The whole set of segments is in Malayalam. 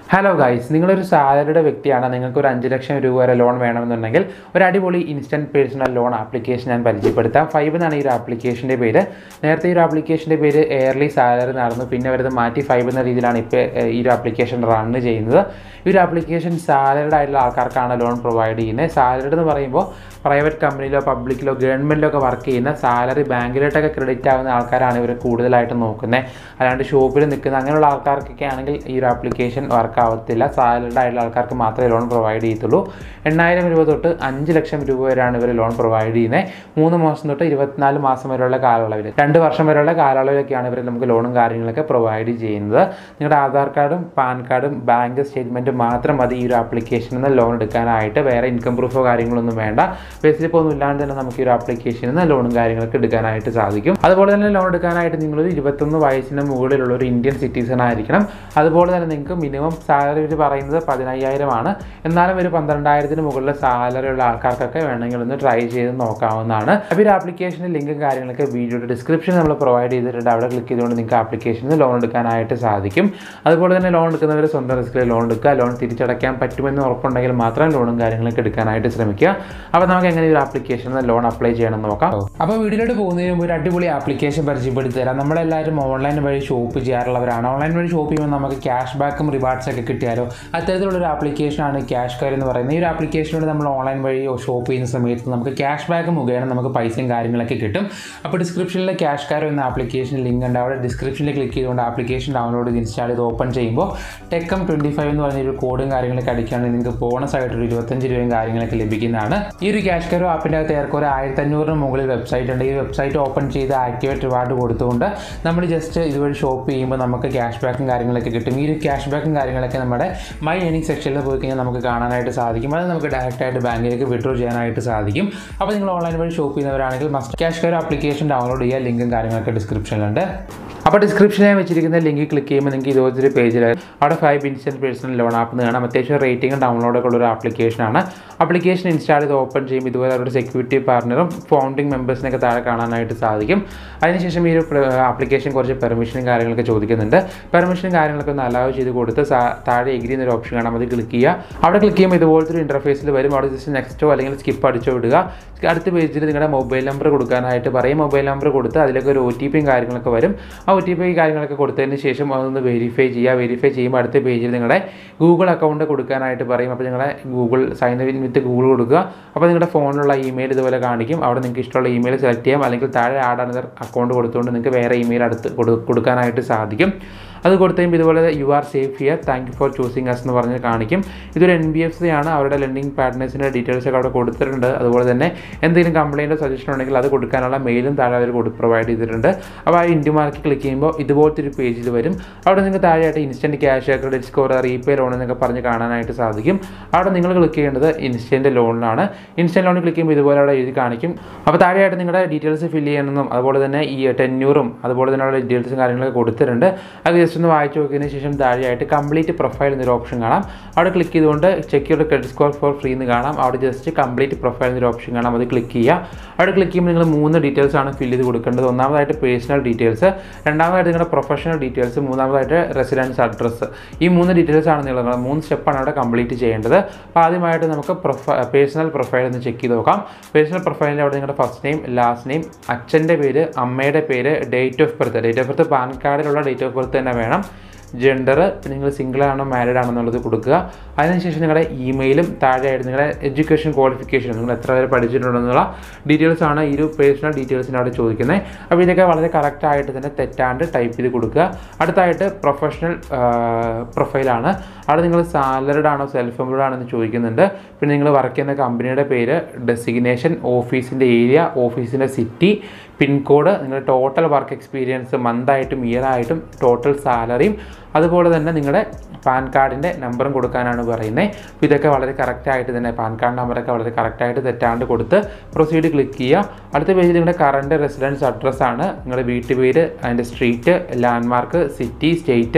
ഹലോ ഗൈസ് നിങ്ങളൊരു സാലറിയുടെ വ്യക്തിയാണ് നിങ്ങൾക്ക് ഒരു അഞ്ച് ലക്ഷം രൂപ വരെ ലോൺ വേണമെന്നുണ്ടെങ്കിൽ ഒരു അടിപൊളി ഇൻസ്റ്റൻറ്റ് പേഴ്സണൽ ലോൺ ആപ്ലിക്കേഷൻ ഞാൻ പരിചയപ്പെടുത്താം ഫൈവ് എന്നാണ് ഈ ഒരു ആപ്ലിക്കേഷൻ്റെ പേര് നേരത്തെ ഈ ഒരു ആപ്ലിക്കേഷൻ്റെ പേര് എയർലി സാലറി നടന്നു പിന്നെ വരുന്നത് മാറ്റി ഫൈവ് എന്ന രീതിയിലാണ് ഇപ്പോൾ ഈ ഒരു ആപ്ലിക്കേഷൻ റൺ ചെയ്യുന്നത് ഈ ഒരു ആപ്ലിക്കേഷൻ സാലറിഡ് ആയിട്ടുള്ള ആൾക്കാർക്കാണ് ലോൺ പ്രൊവൈഡ് ചെയ്യുന്നത് സാലറിഡ് എന്ന് പറയുമ്പോൾ പ്രൈവറ്റ് കമ്പനിയിലോ പബ്ലിക്കിലോ ഗവൺമെൻറ്റിലോ ഒക്കെ വർക്ക് ചെയ്യുന്ന സാലറി ബാങ്കിലോട്ടൊക്കെ ക്രെഡിറ്റ് ആവുന്ന ആൾക്കാരാണ് ഇവർ കൂടുതലായിട്ട് നോക്കുന്നത് അല്ലാണ്ട് ഷോപ്പിൽ നിൽക്കുന്ന അങ്ങനെയുള്ള ആൾക്കാർക്കൊക്കെ ആണെങ്കിൽ ഈ ഒരു ആപ്ലിക്കേഷൻ വർക്ക് ആവത്തില്ല സാലറിഡ് ആയിട്ടുള്ള ആൾക്കാർക്ക് മാത്രമേ ലോൺ പ്രൊവൈഡ് ചെയ്യത്തുള്ളൂ എണ്ണായിരം രൂപ തൊട്ട് അഞ്ച് ലക്ഷം രൂപ വരെയാണ് ഇവർ ലോൺ പ്രൊവൈഡ് ചെയ്യുന്നത് മൂന്ന് മാസം തൊട്ട് ഇരുപത്തിനാല് മാസം വരെയുള്ള കാലയളവിൽ രണ്ട് വർഷം വരെയുള്ള കാലയളവിലൊക്കെയാണ് ഇവർ നമുക്ക് ലോണും കാര്യങ്ങളൊക്കെ പ്രൊവൈഡ് ചെയ്യുന്നത് നിങ്ങളുടെ ആധാർ കാർഡും പാൻ കാർഡും ബാങ്ക് സ്റ്റേറ്റ്മെൻറ്റും മാത്രം മതി ഈ ഒരു ആപ്ലിക്കേഷനിൽ നിന്ന് ലോൺ എടുക്കാനായിട്ട് വേറെ ഇൻകം പ്രൂഫോ കാര്യങ്ങളൊന്നും വേണ്ട ബേസിൽ ഒന്നും ഇല്ലാണ്ട് തന്നെ നമുക്ക് ഈ ഒരു ആപ്ലിക്കേഷനിൽ നിന്ന് ലോണും കാര്യങ്ങളൊക്കെ എടുക്കാനായിട്ട് സാധിക്കും അതുപോലെ തന്നെ ലോൺ എടുക്കാനായിട്ട് നിങ്ങളൊരു ഇരുപത്തൊന്ന് വയസ്സിന് മുകളിലുള്ള ഒരു ഇന്ത്യൻ സിറ്റിസൺ ആയിരിക്കണം അതുപോലെ തന്നെ നിങ്ങൾക്ക് മിനിമം സാലറി ഇവർ പറയുന്നത് പതിനയ്യായിരം ആണ് എന്നാലും ഒരു പന്ത്രണ്ടായിരത്തിന് മുകളിൽ സാലറി ഉള്ള ആൾക്കാർക്കൊക്കെ വേണമെങ്കിൽ ഒന്ന് ട്രൈ ചെയ്ത് നോക്കാവുന്നതാണ് അപ്പോൾ ഈ ആപ്ലിക്കേഷൻ്റെ ലിങ്കും കാര്യങ്ങളൊക്കെ വീഡിയോയുടെ ഡിസ്ക്രിപ്ഷനിൽ നമ്മൾ പ്രൊവൈഡ് ചെയ്തിട്ടുണ്ട് അവിടെ ക്ലിക്ക് ചെയ്തുകൊണ്ട് നിങ്ങൾക്ക് ആപ്ലിക്കേഷനിൽ ലോൺ എടുക്കാനായിട്ട് സാധിക്കും അതുപോലെ തന്നെ ലോൺ എടുക്കുന്നവർ സ്വന്തം റിസ്കിൽ ലോൺ എടുക്കുക ലോൺ തിരിച്ചടയ്ക്കാൻ പറ്റുമെന്ന് ഉറപ്പുണ്ടെങ്കിൽ മാത്രം ലോണും കാര്യങ്ങളൊക്കെ എടുക്കാനായിട്ട് ശ്രമിക്കുക അപ്പോൾ നമുക്ക് എങ്ങനെ ഈ ഒരു ആപ്ലിക്കേഷനിൽ ലോൺ അപ്ലൈ ചെയ്യണം എന്ന് നോക്കാം അപ്പോൾ വീഡിയോയിലോട്ട് പോകുന്നതിന് മുമ്പ് ഒരു അടിപൊളി ആപ്ലിക്കേഷൻ പരിചയപ്പെടുത്തി തരാം നമ്മളെല്ലാവരും ഓൺലൈൻ വഴി ഷോപ്പ് ചെയ്യാറുള്ളവരാണ് ഓൺലൈൻ വഴി ഷോപ്പ് ചെയ്യുമ്പോൾ നമുക്ക് ക്യാഷ് ബാക്കും റിവാർഡ്സ് ഒക്കെ കിട്ടിയാലോ അത്തരത്തിലുള്ള ഒരു ആപ്ലിക്കേഷനാണ് ക്യാഷ് കാർ എന്ന് പറയുന്നത് ഈ ഒരു ആപ്ലിക്കേഷനോട് നമ്മൾ ഓൺലൈൻ വഴി ഷോപ്പ് ചെയ്യുന്ന സമയത്ത് നമുക്ക് ക്യാഷ് ബാക്ക് മുഖേന നമുക്ക് പൈസയും കാര്യങ്ങളൊക്കെ കിട്ടും അപ്പോൾ ഡിസ്ക്രിപ്ഷനിൽ ക്യാഷ് കാർ എന്ന ആപ്ലിക്കേഷൻ ലിങ്ക് ഉണ്ട് അവിടെ ഡിസ്ക്രിപ്ഷനിൽ ക്ലിക്ക് ചെയ്തുകൊണ്ട് ആപ്ലിക്കേഷൻ ഡൗൺലോഡ് ചെയ്ത് ഇൻസ്റ്റാൾ ചെയ്ത് ഓപ്പൺ ചെയ്യുമ്പോൾ ടെക്കം ട്വൻറ്റി ഫൈവ് എന്ന് പറഞ്ഞ ഒരു കോഡും കാര്യങ്ങളൊക്കെ അടിക്കുകയാണെങ്കിൽ നിങ്ങൾക്ക് ബോണസ് ആയിട്ട് ഒരു ഇരുപത്തഞ്ച് രൂപയും കാര്യങ്ങളൊക്കെ ലഭിക്കുന്നതാണ് ഈ ഒരു ക്യാഷ് കാരോ ആപ്പിൻ്റെ അകത്ത് ഏറെക്കുറെ ആയിരത്തി അഞ്ഞൂറിന് മുകളിൽ വെബ്സൈറ്റ് ഉണ്ട് ഈ വെബ്സൈറ്റ് ഓപ്പൺ ചെയ്ത് ആക്ടിവേറ്റ് റിവാർഡ് കൊടുത്തുകൊണ്ട് നമ്മൾ ജസ്റ്റ് ഇതുവഴി ഷോപ്പ് ചെയ്യുമ്പോൾ നമുക്ക് ക്യാഷ് ബാക്കും കാര്യങ്ങളൊക്കെ കിട്ടും ഈ ഒരു ക്യാഷ് ബാക്കും കാര്യങ്ങളൊക്കെ നമ്മുടെ മൈ ഏണിംഗ് സെക്ഷനിൽ പോയി കഴിഞ്ഞാൽ നമുക്ക് കാണാനായിട്ട് സാധിക്കും അത് നമുക്ക് ഡയറക്റ്റ് ആയിട്ട് ബാങ്കിലേക്ക് വിഡ്രോ ചെയ്യാനായിട്ട് സാധിക്കും അപ്പോൾ നിങ്ങൾ ഓൺലൈൻ വഴി ഷോപ്പ് ചെയ്യുന്നവരാണെങ്കിൽ must CashKaro application download ചെയ്യുക ലിങ്കും കാര്യങ്ങളൊക്കെ ഡിസ്ക്രിപ്ഷനിലുണ്ട് അപ്പോൾ ഡിസ്ക്രിപ്ഷനിൽ വെച്ചിരിക്കുന്ന ലിങ്ക് ക്ലിക്ക് ചെയ്യുമ്പോൾ നിങ്ങൾക്ക് ഇതുപോലത്തെ പേജിൽ അവിടെ five instant personal loan app എന്ന് കാണാം അത്യാവശ്യം റേറ്റിംഗും ഡൗൺലോഡൊക്കെ ഉള്ള ഒരു ആപ്ലിക്കേഷനാണ് ആപ്ലിക്കേഷൻ ഇൻസ്റ്റാൾ ചെയ്ത് ഓപ്പൺ ചെയ്യുമ്പോൾ ഇതുപോലെ അവരുടെ സെക്യൂരിറ്റി പാർട്ണറും ഫൗണ്ടിങ് മെമ്പേഴ്സിനൊക്കെ താഴെ കാണാനായിട്ട് സാധിക്കും അതിനുശേഷം ഈ ഒരു ആപ്ലിക്കേഷൻ കുറച്ച് പെർമിഷനും കാര്യങ്ങളൊക്കെ ചോദിക്കുന്നുണ്ട് പെർമിഷനും കാര്യങ്ങളൊക്കെ ഒന്ന് അലൗ ചെയ്ത് കൊടുത്ത് സാ- താഴെ എഗ്രി എന്നൊരു ഓപ്ഷൻ കാണാം അത് ക്ലിക്ക് ചെയ്യുക അവിടെ ക്ലിക്ക് ചെയ്യുമ്പോൾ ഇതുപോലത്തെ ഒരു ഇൻ്റർഫേസിൽ വരും അവിടെ ജസ്റ്റ് നെക്സ്റ്റോ അല്ലെങ്കിൽ സ്കിപ്പ് അടിച്ചോ വിടുക അടുത്ത പേജിൽ നിങ്ങളുടെ മൊബൈൽ നമ്പർ കൊടുക്കാനായിട്ട് പറയും മൊബൈൽ നമ്പർ കൊടുത്ത് അതിലേക്ക് ഒരു ഒ ടി പിയും കാര്യങ്ങളൊക്കെ വരും ആ ഒ ടി പി കാര്യങ്ങളൊക്കെ കൊടുത്തതിന് ശേഷം അതൊന്ന് വെരിഫൈ ചെയ്യുക വെരിഫൈ ചെയ്യുമ്പോൾ അടുത്ത പേജിൽ നിങ്ങളുടെ ഗൂഗിൾ അക്കൗണ്ട് കൊടുക്കാനായിട്ട് പറയും അപ്പോൾ നിങ്ങളുടെ Google sign in with Google കൊടുക്കുക അപ്പോൾ നിങ്ങളുടെ ഫോണിലുള്ള ഇമെയിൽ ഇതുപോലെ കാണിക്കും അവിടെ നിങ്ങൾക്ക് ഇഷ്ടമുള്ള ഇമെയിൽ സെലക്ട് ചെയ്യാം അല്ലെങ്കിൽ താഴെ ആഡ് അനദർ അക്കൗണ്ട് കൊടുത്തുകൊണ്ട് നിങ്ങൾക്ക് വേറെ ഇമെയിൽ അടുത്ത് കൊടു- കൊടുക്കാനായിട്ട് സാധിക്കും അത് കൊടുത്ത് കഴിയുമ്പോൾ ഇതുപോലെ you are safe here thank you for choosing us എന്ന് പറഞ്ഞ് കാണിക്കും ഇതൊരു എൻ ബി എഫ് സി ആണ് അവരുടെ ലെൻഡിങ് പാർട്ട്നേഴ്സിൻ്റെ ഡീറ്റെയിൽസ് ഒക്കെ അവിടെ കൊടുത്തിട്ടുണ്ട് അതുപോലെ തന്നെ എന്തെങ്കിലും കംപ്ലയിൻറ്റോ സജഷൻ ഉണ്ടെങ്കിൽ അത് കൊടുക്കാനുള്ള മെയിലും താഴെ അവർ കൊടു പ്രൊവൈഡ് ചെയ്തിട്ടുണ്ട് അപ്പോൾ ആ ഇൻഡു മാർക്ക് ക്ലിക്ക് ചെയ്യുമ്പോൾ ഇതുപോലത്തെ ഒരു പേജിൽ വരും അവിടെ നിങ്ങൾക്ക് താഴെയായിട്ട് instant cash credit score repay loan എന്നൊക്കെ പറഞ്ഞ് കാണാനായിട്ട് സാധിക്കും അവിടെ നിങ്ങൾ ക്ലിക്ക് ചെയ്യേണ്ടത് ഇൻസ്റ്റൻറ്റ് ലോണിലാണ് ഇൻസ്റ്റൻറ്റ് ലോണിൽ ക്ലിക്ക് ചെയ്യുമ്പോൾ ഇതുപോലെ അവിടെ എഴുതി കാണിക്കും അപ്പോൾ താഴെയായിട്ട് നിങ്ങളുടെ ഡീറ്റെയിൽസ് ഫില്ല് ചെയ്യണമെന്നും അതുപോലെ തന്നെ ഈ ടെന്യൂറും അതുപോലെ തന്നെ അവിടെ ഡീറ്റെയിൽസും കാര്യങ്ങളൊക്കെ കൊടുത്തിട്ടുണ്ട് അത് ജസ്റ്റ് ഒന്ന് വായിച്ച് നോക്കിയതിന് ശേഷം താഴെയായിട്ട് കംപ്ലീറ്റ് പ്രൊഫൈൽ എന്നൊരു ഓപ്ഷൻ കാണാം അവിടെ ക്ലിക്ക് ചെയ്തുകൊണ്ട് check your credit score for free എന്ന് കാണാം അവിടെ ജസ്റ്റ് കംപ്ലീറ്റ് പ്രൊഫൈൽ എന്നൊരു ഓപ്ഷൻ കാണാം അത് ക്ലിക്ക് ചെയ്യുക അവിടെ ക്ലിക്ക് ചെയ്യുമ്പോൾ നിങ്ങൾ മൂന്ന് ഡീറ്റെയിൽസ് ആണ് ഫില്ല് ചെയ്ത് കൊടുക്കേണ്ടത് ഒന്നാമതായിട്ട് പേഴ്സണൽ ഡീറ്റെയിൽസ് രണ്ടാമതായിട്ട് നിങ്ങളുടെ പ്രൊഫഷണൽ ഡീറ്റെയിൽസ് മൂന്നാമതായിട്ട് റെസിഡൻസ് അഡ്രസ്സ് ഈ മൂന്ന് ഡീറ്റെയിൽസ് ആണ് നിങ്ങൾ മൂന്ന് സ്റ്റെപ്പാണ് അവിടെ കംപ്ലീറ്റ് ചെയ്യേണ്ടത് അപ്പോൾ ആദ്യമായിട്ട് നമുക്ക് പ്രൊഫൈ പേഴ്സണൽ പ്രൊഫൈൽ ഒന്ന് ചെക്ക് ചെയ്ത് നോക്കാം പേഴ്സണൽ പ്രൊഫൈലിൽ അവിടെ നിങ്ങളുടെ ഫസ്റ്റ് നെയിം ലാസ്റ്റ് നെയിം അച്ഛൻ്റെ പേര് അമ്മയുടെ പേര് date of birth date of birth PAN കാർഡിലുള്ള ഡേറ്റ് ഓഫ് ബർത്ത് തന്നെ വേണം ജെൻഡർ നിങ്ങൾ സിംഗിൾ ആണോ മാരീഡ് ആണോ എന്നുള്ളത് കൊടുക്കുക അതിനുശേഷം നിങ്ങളുടെ ഇമെയിലും താഴെയായിട്ട് നിങ്ങളുടെ എഡ്യൂക്കേഷൻ ക്വാളിഫിക്കേഷൻ നിങ്ങൾ എത്ര വരെ പഠിച്ചിട്ടുണ്ടെന്നുള്ള ഡീറ്റെയിൽസ് ആണ് ഈ ഒരു പേഴ്സണൽ ഡീറ്റെയിൽസിന് അവിടെ ചോദിക്കുന്നത് അപ്പോൾ ഇതൊക്കെ വളരെ കറക്റ്റ് ആയിട്ട് തന്നെ തെറ്റാണ്ട് ടൈപ്പ് ചെയ്ത് കൊടുക്കുക അടുത്തായിട്ട് പ്രൊഫഷണൽ പ്രൊഫൈലാണ് അവിടെ നിങ്ങൾ സാലറിഡ് ആണോ സെൽഫ് എംപ്ലോയ്ഡ് ആണോ എന്ന് ചോദിക്കുന്നുണ്ട് പിന്നെ നിങ്ങൾ വർക്ക് ചെയ്യുന്ന കമ്പനിയുടെ പേര് ഡെസിഗ്നേഷൻ ഓഫീസിൻ്റെ ഏരിയ ഓഫീസിൻ്റെ സിറ്റി പിൻകോഡ് നിങ്ങളുടെ ടോട്ടൽ വർക്ക് എക്സ്പീരിയൻസ് മന്തായിട്ടും ഇയർ ആയിട്ടും ടോട്ടൽ സാലറിയും അതുപോലെ തന്നെ നിങ്ങളുടെ പാൻ കാർഡിൻ്റെ നമ്പറും കൊടുക്കാനാണ് പറയുന്നത് അപ്പോൾ ഇതൊക്കെ വളരെ കറക്റ്റായിട്ട് തന്നെ പാൻ കാർഡ് നമ്പറൊക്കെ വളരെ കറക്റ്റായിട്ട് തെറ്റാണ്ട് കൊടുത്ത് പ്രൊസീഡ് ക്ലിക്ക് ചെയ്യുക അടുത്ത പേജിൽ നിങ്ങളുടെ കറണ്ട് റെസിഡൻസ് അഡ്രസ്സാണ് നിങ്ങളുടെ വീട്ടുപേര് അതിൻ്റെ street landmark city state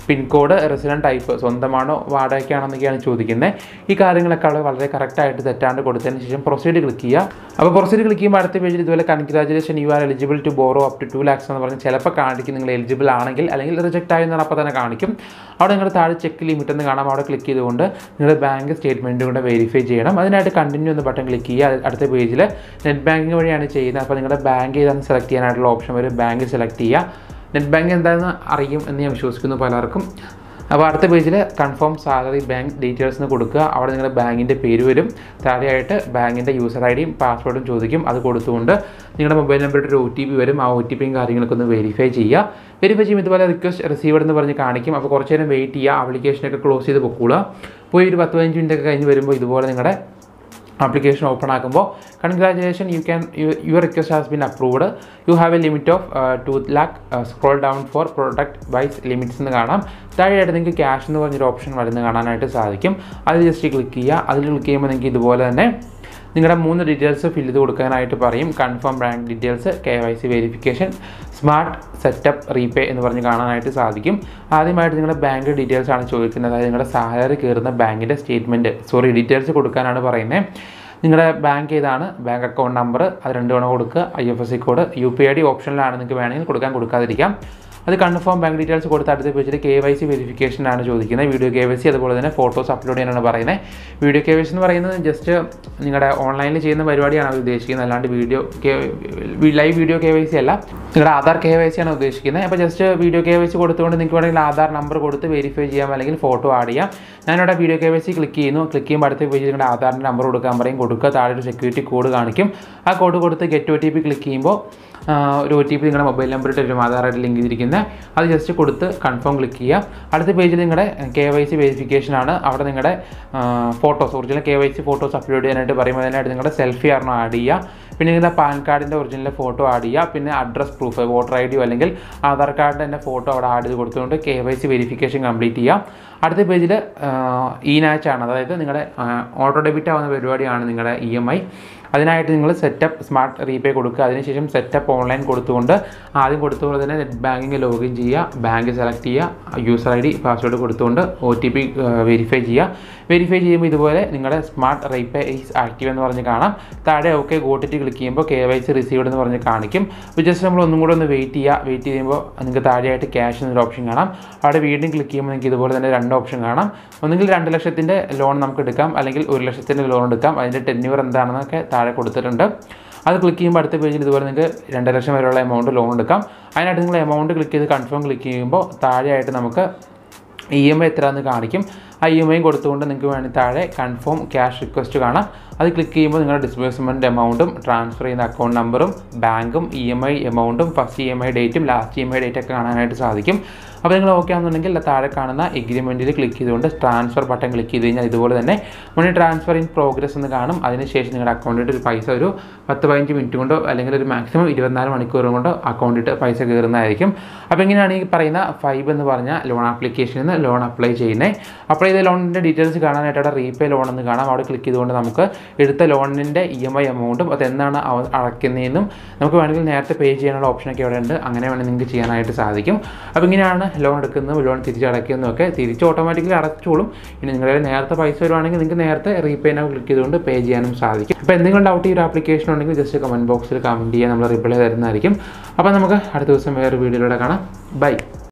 pincode resident type സ്വന്തമാണോ വാടകയ്ക്കാണോ എന്നൊക്കെയാണ് ചോദിക്കുന്നത് ഈ കാര്യങ്ങളൊക്കെ അവിടെ വളരെ കറക്റ്റായിട്ട് തെറ്റാണ്ട് കൊടുത്തതിന് ശേഷം പ്രൊസീഡ് ക്ലിക്ക് ചെയ്യുക അപ്പോൾ പ്രൊസീഡ് ക്ലിക്ക് ചെയ്യുമ്പോൾ അടുത്ത പേജിൽ ഇതുപോലെ congratulation you are eligible to borrow up to two lakhs എന്ന് പറഞ്ഞ് ചിലപ്പോൾ കാണിക്കും നിങ്ങൾ എലിജിബിൾ ആണെങ്കിൽ അല്ലെങ്കിൽ റിജക്റ്റ് ആയി എന്ന് അപ്പോൾ തന്നെ കാണിക്കും അവിടെ നിങ്ങൾ താഴെ ചെക്ക് ലിമിറ്റ് എന്ന് കാണാം അവിടെ ക്ലിക്ക് ചെയ്തുകൊണ്ട് നിങ്ങൾ ബാങ്ക് സ്റ്റേറ്റ്മെൻറ്റ് കൂടെ വെരിഫൈ ചെയ്യണം അതിനായിട്ട് കണ്ടിന്യൂ എന്ന ബട്ടൺ ക്ലിക്ക് ചെയ്യുക അടുത്ത പേജിൽ നെറ്റ് ബാങ്കിങ് വഴിയാണ് ചെയ്യുന്നത് അപ്പോൾ നിങ്ങളുടെ ബാങ്ക് ഏതാണെന്ന് സെലക്ട് ചെയ്യാനായിട്ടുള്ള ഓപ്ഷൻ വരും ബാങ്ക് സെലക്ട് ചെയ്യുക നെറ്റ് ബാങ്ക് എന്താണെന്ന് അറിയും എന്ന് ഞാൻ വിശ്വസിക്കുന്നു പലർക്കും അപ്പോൾ അടുത്ത പേജിൽ കൺഫേം സാലറി ബാങ്ക് ഡീറ്റെയിൽസ് എന്ന് കൊടുക്കുക അവിടെ നിങ്ങളുടെ ബാങ്കിൻ്റെ പേര് വരും താഴെയായിട്ട് ബാങ്കിൻ്റെ യൂസർ ഐ ഡിയും പാസ്വേഡും ചോദിക്കും അത് കൊടുത്തുകൊണ്ട് നിങ്ങളുടെ മൊബൈൽ നമ്പറിൽ ഒരു ഒ ടി പി വരും ആ ഒ ടി പിയും കാര്യങ്ങളൊക്കെ ഒന്ന് വെരിഫൈ ചെയ്യുക വെരിഫൈ ചെയ്യുമ്പോൾ ഇതുപോലെ റിക്വസ്റ്റ് റിസീവഡ് എന്ന് പറഞ്ഞ് കാണിക്കും അപ്പോൾ കുറച്ച് നേരം വെയിറ്റ് ചെയ്യുക ആപ്ലിക്കേഷനൊക്കെ ക്ലോസ് ചെയ്ത് പൊക്കൂളുക പോയി ഒരു പത്ത് പതിനഞ്ച് മിനിറ്റ് ഒക്കെ കഴിഞ്ഞ് വരുമ്പോൾ ഇതുപോലെ നിങ്ങളുടെ ആപ്ലിക്കേഷൻ ഓപ്പൺ ആക്കുമ്പോൾ congratulation you can your request has been approved you have a limit of two lakh scroll down for product wise limits എന്ന് കാണാം താഴെയായിട്ട് നിങ്ങൾക്ക് ക്യാഷ് എന്ന് പറഞ്ഞൊരു ഓപ്ഷൻ വരുന്നത് കാണാനായിട്ട് സാധിക്കും അതിൽ ജസ്റ്റ് ക്ലിക്ക് ചെയ്യുക അതിൽ ക്ലിക്ക് ചെയ്യുമ്പോൾ നിങ്ങൾക്ക് ഇതുപോലെ തന്നെ നിങ്ങളുടെ മൂന്ന് ഡീറ്റെയിൽസ് ഫില്ല് ചെയ്ത് കൊടുക്കാനായിട്ട് പറയും confirm bank details K Y C verification smart setup repay എന്ന് പറഞ്ഞ് കാണാനായിട്ട് സാധിക്കും ആദ്യമായിട്ട് നിങ്ങളുടെ ബാങ്ക് ഡീറ്റെയിൽസ് ആണ് ചോദിക്കുന്നത് അതായത് നിങ്ങളുടെ സാലറി കയറുന്ന ബാങ്കിൻ്റെ സ്റ്റേറ്റ്മെൻറ്റ് സോറി ഡീറ്റെയിൽസ് കൊടുക്കാനാണ് പറയുന്നത് നിങ്ങളുടെ ബാങ്ക് ഏതാണ് ബാങ്ക് അക്കൗണ്ട് നമ്പർ അത് രണ്ട് തവണ കൊടുക്കുക I F S C code U P I D ഓപ്ഷനിലാണ് നിങ്ങൾക്ക് വേണമെങ്കിൽ കൊടുക്കാൻ കൊടുക്കാതിരിക്കാം അത് കൺഫേം ബാങ്ക് ഡീറ്റെയിൽസ് കൊടുത്ത് അടുത്ത പേജിൽ കെ വൈ സി വെരിഫിക്കേഷനാണ് ചോദിക്കുന്നത് വീഡിയോ കെ വൈ സി അതുപോലെ തന്നെ ഫോട്ടോസ് അപ്ലോഡ് ചെയ്യാനാണ് പറയുന്നത് വീഡിയോ കെ വൈ സി എന്ന് പറയുന്നത് ജസ്റ്റ് നിങ്ങളുടെ ഓൺലൈനിൽ ചെയ്യുന്ന പരിപാടിയാണ് അവർ ഉദ്ദേശിക്കുന്നത് അല്ലാണ്ട് video live video K Y C അല്ല നിങ്ങളുടെ ആധാർ കെ വൈ സി ആണ് ഉദ്ദേശിക്കുന്നത് അപ്പോൾ just video K Y C കൊടുത്തുകൊണ്ട് നിങ്ങൾക്ക് വേണമെങ്കിൽ ആധാർ നമ്പർ കൊടുത്ത് വെരിഫൈ ചെയ്യാം അല്ലെങ്കിൽ ഫോട്ടോ ആഡ് ചെയ്യാം ഞാനിവിടെ video K Y C click ചെയ്യുന്നു ക്ലിക്ക് ചെയ്യുമ്പോൾ അടുത്ത പേജിൽ നിങ്ങളുടെ ആധാറിൻ്റെ നമ്പർ കൊടുക്കാൻ പറയും കൊടുക്കുക താഴെ ഒരു സെക്യൂരിറ്റി കോഡ് കാണിക്കും ആ കോഡ് കൊടുത്ത് get O T P click ചെയ്യുമ്പോൾ ഒരു ഒ ടി പി നിങ്ങളുടെ മൊബൈൽ നമ്പറിട്ട് ഒരു ആധാറായിട്ട് ലിങ്ക് ചെയ്തിരിക്കുന്നത് അത് ജസ്റ്റ് കൊടുത്ത് കൺഫേം ക്ലിക്ക് ചെയ്യുക അടുത്ത പേജിൽ നിങ്ങളുടെ കെ വൈ സി വെരിഫിക്കേഷൻ ആണ് അവിടെ നിങ്ങളുടെ photos original K Y C photos upload ചെയ്യാനായിട്ട് പറയുമ്പോൾ അതിനായിട്ട് നിങ്ങളുടെ സെൽഫി ആയിരുന്നു ആഡ് ചെയ്യുക പിന്നെ നിങ്ങളുടെ പാൻ കാർഡിൻ്റെ ഒറിജിനൽ ഫോട്ടോ ആഡ് ചെയ്യുക പിന്നെ അഡ്രസ് പ്രൂഫ് വോട്ടർ ഐ ഡിയോ അല്ലെങ്കിൽ ആധാർ കാർഡിൻ്റെ ഫോട്ടോ അവിടെ ആഡ് ചെയ്ത് കൊടുത്തുകൊണ്ട് K Y C verification complete ചെയ്യുക അടുത്ത പേജിൽ ഇ നാച്ച് ആണ് അതായത് നിങ്ങളുടെ ഓട്ടോ ഡെബിറ്റ് ആവുന്ന പരിപാടിയാണ് നിങ്ങളുടെ ഇ എം ഐ അതിനായിട്ട് നിങ്ങൾ സെറ്റപ്പ് സ്മാർട്ട് റീപേ കൊടുക്കുക അതിനുശേഷം സെറ്റപ്പ് ഓൺലൈൻ കൊടുത്തുകൊണ്ട് ആദ്യം കൊടുത്തുകൊണ്ട് തന്നെ നെറ്റ് ബാങ്കിങ് ലോഗിൻ ചെയ്യുക ബാങ്ക് സെലക്ട് ചെയ്യുക യൂസർ ഐ ഡി പാസ്വേഡ് കൊടുത്തുകൊണ്ട് ഒ ടി പി വെരിഫൈ ചെയ്യുക വെരിഫൈ ചെയ്യുമ്പോൾ ഇതുപോലെ നിങ്ങളുടെ സ്മാർട്ട് റീപേ ഈസ് ആക്റ്റീവ് എന്ന് പറഞ്ഞ് കാണാം താഴെ ഓക്കെ ഗോട്ടിട്ട് ക്ലിക്ക് ചെയ്യുമ്പോൾ കെ വൈ സി റിസീവ്ഡ് എന്ന് പറഞ്ഞ് കാണിക്കും അപ്പോൾ ജസ്റ്റ് നമ്മൾ ഒന്നും കൂടെ ഒന്ന് വെയിറ്റ് ചെയ്യുക വെയിറ്റ് ചെയ്യുമ്പോൾ നിങ്ങൾക്ക് താഴെയായിട്ട് ക്യാഷ് എന്നൊരു ഓപ്ഷൻ കാണാം അവിടെ വീണ്ടും ക്ലിക്ക് ചെയ്യുമ്പോൾ നിങ്ങൾക്ക് ഇതുപോലെ തന്നെ രണ്ട് ഓപ്ഷൻ കാണാം ഒന്നുകിൽ രണ്ട് ലക്ഷത്തിൻ്റെ ലോൺ നമുക്ക് എടുക്കാം അല്ലെങ്കിൽ ഒരു ലക്ഷത്തിൻ്റെ ലോൺ എടുക്കാം അതിൻ്റെ ടെന്യൂർ എന്താണെന്നൊക്കെ താഴെ കൊടുത്തിട്ടുണ്ട് അത് ക്ലിക്ക് ചെയ്യുമ്പോൾ അടുത്ത പേജിൽ ഇതുപോലെ നിങ്ങൾക്ക് രണ്ട് ലക്ഷം വരെയുള്ള എമൗണ്ട് ലോൺ എടുക്കാം അതിനായിട്ട് നിങ്ങൾ എമൗണ്ട് ക്ലിക്ക് ചെയ്ത് കൺഫേം ക്ലിക്ക് ചെയ്യുമ്പോൾ താഴെയായിട്ട് നമുക്ക് ഇ എം ഐ എത്രയാണെന്ന് കാണിക്കും ആ ഇ എം ഐ കൊടുത്തുകൊണ്ട് നിങ്ങൾക്ക് വേണമെങ്കിൽ താഴെ കൺഫേം ക്യാഷ് റിക്വസ്റ്റ് കാണാം അത് ക്ലിക്ക് ചെയ്യുമ്പോൾ നിങ്ങളുടെ ഡിസ്ബേഴ്സ്മെൻറ്റ് എമൗണ്ടും ട്രാൻസ്ഫർ ചെയ്യുന്ന അക്കൗണ്ട് നമ്പറും ബാങ്കും ഇ എം ഐ എമൗണ്ടും ഫസ്റ്റ് ഇ എം ഐ ഡേറ്റും last E M I date ഒക്കെ കാണാനായിട്ട് സാധിക്കും അപ്പോൾ നിങ്ങൾ ഓക്കെ ആണെന്നുണ്ടെങ്കിൽ താഴെ കാണുന്ന എഗ്രിമെൻറ്റിൽ ക്ലിക്ക് ചെയ്തുകൊണ്ട് ട്രാൻസ്ഫർ ബട്ടൺ ക്ലിക്ക് ചെയ്ത് കഴിഞ്ഞാൽ ഇതുപോലെ തന്നെ മണി ട്രാൻസ്ഫർ ഇൻ പ്രോഗ്രസ് എന്ന് കാണും അതിനുശേഷം നിങ്ങളുടെ അക്കൗണ്ടിൽ ഒരു പൈസ ഒരു പത്ത് പതിനഞ്ച് മിനിറ്റ് കൊണ്ടോ അല്ലെങ്കിൽ ഒരു മാക്സിമം ഇരുപത്തിനാല് മണിക്കൂർ കൊണ്ടോ അക്കൗണ്ടിട്ട് പൈസ കയറുന്നതായിരിക്കും അപ്പോൾ ഇങ്ങനെയാണ് ഈ പറയുന്ന ഫൈബ് എന്ന് പറഞ്ഞ ലോൺ ആപ്ലിക്കേഷനിൽ നിന്ന് ലോൺ അപ്ലൈ ചെയ്യുന്നത് അപ്ലൈ ചെയ്ത ലോണിൻ്റെ ഡീറ്റെയിൽസ് കാണാനായിട്ട് അവിടെ റീപേ ലോൺ എന്ന് കാണാം അവിടെ ക്ലിക്ക് ചെയ്തുകൊണ്ട് നമുക്ക് എടുത്ത ലോണിൻ്റെ ഇ എം ഐ എമൗണ്ടും അത് എന്നാണ് അവ- അടയ്ക്കുന്നതെന്നും നമുക്ക് വേണമെങ്കിൽ നേരത്തെ പേ ചെയ്യാനുള്ള ഓപ്ഷനൊക്കെ അവിടെ ഉണ്ട് അങ്ങനെ വേണമെങ്കിൽ നിങ്ങൾക്ക് ചെയ്യാനായിട്ട് സാധിക്കും അപ്പോൾ ഇങ്ങനെയാണ് ലോൺ എടുക്കുന്നതും ലോൺ തിരിച്ചടയ്ക്കുന്നതും ഒക്കെ തിരിച്ച് ഓട്ടോമാറ്റിക്കലി അടച്ചോളും ഇനി നിങ്ങളുടെ നേരത്തെ പൈസ വരുവാണെങ്കിൽ നിങ്ങൾക്ക് നേരത്തെ റീപേ നൗ ക്ലിക്ക് ചെയ്തുകൊണ്ട് പേ ചെയ്യാനും സാധിക്കും അപ്പോൾ എന്തെങ്കിലും ഡൗട്ട് ഈ ഒരു ആപ്ലിക്കേഷൻ ഉണ്ടെങ്കിൽ ജസ്റ്റ് കമൻറ്റ് ബോക്സിൽ കമൻറ്റ് ചെയ്യാൻ നമ്മൾ റിപ്ലൈ തരുന്നതായിരിക്കും അപ്പോൾ നമുക്ക് അടുത്ത ദിവസം വേറെ വീഡിയോയിലൂടെ കാണാം ബൈ